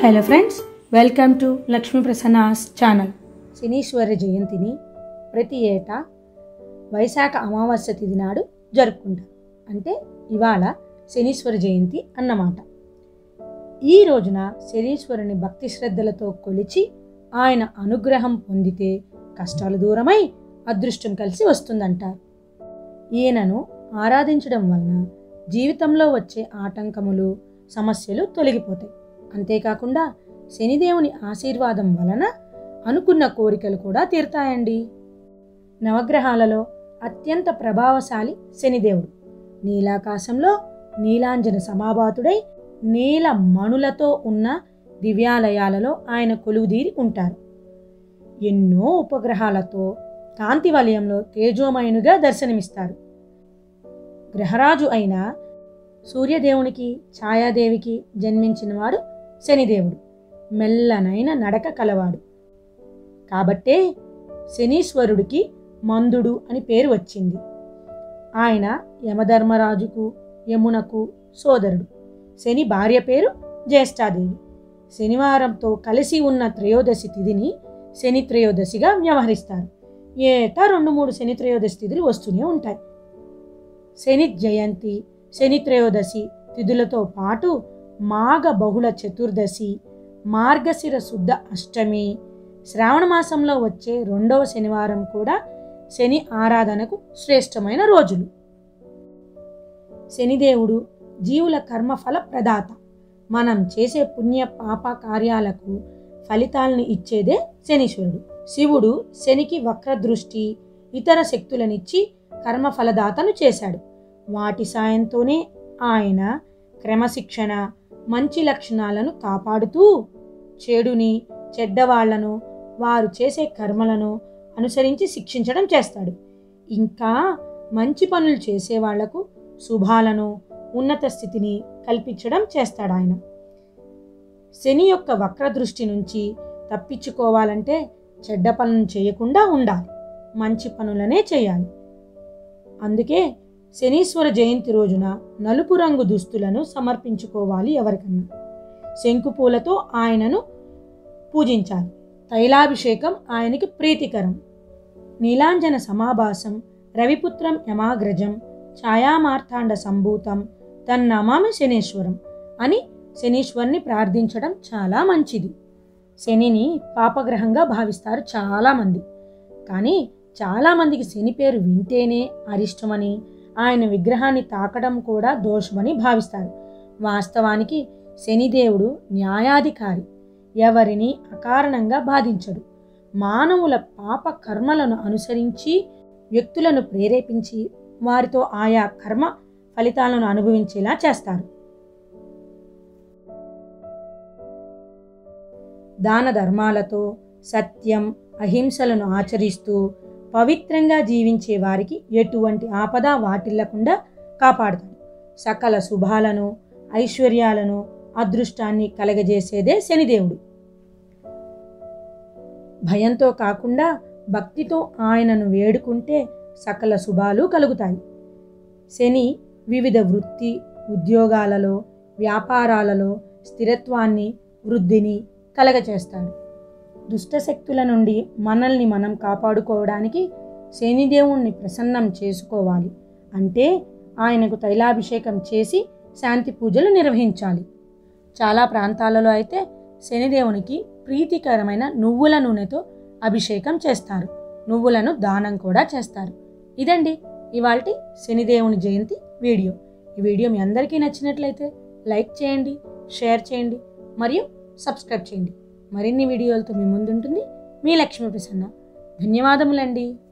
hello friends welcome to Lakshmi Prasanna's channel శనీశ్వర జయంతిని ప్రతి ఏటా వైశాఖ అమావాస్య తిథి నాడు జరుపుకుంటారు అంటే ఇవాళ శనీశ్వర జయంతి అన్నమాట ఈ రోజున శనీశ్వరుని భక్తి శ్రద్ధలతో కొలిచి ఆయన అనుగ్రహం పొందితే కష్టాలు దూరమై అదృష్టం కలిసి వస్తుందంటారు ఈయనను ఆరాధించడం వలన జీవితంలో వచ్చే ఆటంకములు సమస్యలు తొలగిపోతాయి అంతేకాకుండా శనిదేవుని ఆశీర్వాదం వలన అనుకున్న కోరికలు కూడా తీరుతాయండి నవగ్రహాలలో అత్యంత ప్రభావశాలి శనిదేవుడు నీలాకాశంలో నీలాంజన సమాబాతుడై నీల మణులతో ఉన్న దివ్యాలయాలలో ఆయన కొలువుదీరి ఉంటారు ఎన్నో ఉపగ్రహాలతో కాంతి వలయంలో తేజోమయునుగా దర్శనమిస్తారు గ్రహరాజు అయిన సూర్యదేవునికి ఛాయాదేవికి జన్మించినవాడు శనిదేవుడు మెల్లనైన నడక కలవాడు కాబట్టే శనీశ్వరుడికి మందుడు అని పేరు వచ్చింది ఆయన యమధర్మరాజుకు యమునకు సోదరుడు శని భార్య పేరు జ్యేష్ఠాదేవి శనివారంతో కలిసి ఉన్న త్రయోదశి తిథిని శని త్రయోదశిగా వ్యవహరిస్తారు ఏటా రెండు మూడు శని త్రయోదశి తిథులు వస్తూనే ఉంటాయి శని జయంతి శని త్రయోదశి తిథులతో పాటు మాఘ బహుళ చతుర్దశి మార్గశిర శుద్ధ అష్టమి శ్రావణ మాసంలో వచ్చే రెండవ శనివారం కూడా శని ఆరాధనకు శ్రేష్టమైన రోజులు శనిదేవుడు జీవుల కర్మఫల ప్రదాత మనం చేసే పుణ్య పాప కార్యాలకు ఫలితాలను ఇచ్చేదే శనీశ్వరుడు శివుడు శనికి వక్రదృష్టి ఇతర శక్తులనిచ్చి కర్మఫలదాతను చేశాడు వాటి సాయంతోనే ఆయన క్రమశిక్షణ మంచి లక్షణాలను కాపాడుతూ చెడుని చెడ్డవాళ్లను వారు చేసే కర్మలను అనుసరించి శిక్షించడం చేస్తాడు ఇంకా మంచి పనులు చేసే వాళ్లకు శుభాలను ఉన్నత స్థితిని కల్పించడం చేస్తాడు ఆయన శని యొక్క వక్రదృష్టి నుంచి తప్పించుకోవాలంటే చెడ్డ పనులను చేయకుండా ఉండాలి మంచి పనులనే చేయాలి అందుకే శనీశ్వర జయంతి రోజున నలుపు రంగు దుస్తులను సమర్పించుకోవాలి ఎవరికన్నా శంకుపూలతో ఆయనను పూజించాలి తైలాభిషేకం ఆయనకి ప్రీతికరం నీలాంజన సమాభాసం రవిపుత్రం యమాగ్రజం ఛాయామార్తాండ సంభూతం తన్నమామి శనీశ్వరం అని శనీశ్వరుని ప్రార్థించడం చాలా మంచిది శనిని పాపగ్రహంగా భావిస్తారు చాలామంది కానీ చాలామందికి శని పేరు వింటేనే అరిష్టమని ఆయన విగ్రహాన్ని తాకడం కూడా దోషమని భావిస్తారు వాస్తవానికి శనిదేవుడు న్యాయాధికారి ఎవరిని అకారణంగా బాధించడు మానవుల పాప కర్మలను అనుసరించి వ్యక్తులను ప్రేరేపించి వారితో ఆయా కర్మ ఫలితాలను అనుభవించేలా చేస్తారు దాన ధర్మాలతో సత్యం అహింసలను ఆచరిస్తూ పవిత్రంగా జీవించే వారికి ఎటువంటి ఆపద వాటిల్లకుండా కాపాడుతాడు సకల శుభాలను ఐశ్వర్యాలను అదృష్టాన్ని కలగజేసేదే శనిదేవుడు భయంతో కాకుండా భక్తితో ఆయనను వేడుకుంటే సకల శుభాలు కలుగుతాయి శని వివిధ వృత్తి ఉద్యోగాలలో వ్యాపారాలలో స్థిరత్వాన్ని వృద్ధిని కలగచేస్తాడు దుష్టశక్తుల నుండి మనల్ని మనం కాపాడుకోవడానికి శనిదేవుణ్ణి ప్రసన్నం చేసుకోవాలి అంటే ఆయనకు తైలాభిషేకం చేసి శాంతి పూజలు నిర్వహించాలి చాలా ప్రాంతాలలో అయితే శనిదేవునికి ప్రీతికరమైన నువ్వుల నూనెతో అభిషేకం చేస్తారు నువ్వులను దానం కూడా చేస్తారు ఇదండి ఇవాళ శనిదేవుని జయంతి వీడియో ఈ వీడియో మీ అందరికీ నచ్చినట్లయితే లైక్ చేయండి షేర్ చేయండి మరియు సబ్స్క్రైబ్ చేయండి మరిన్ని వీడియోలతో మీ ముందుంటుంది మీ లక్ష్మీ ప్రసన్న ధన్యవాదములండి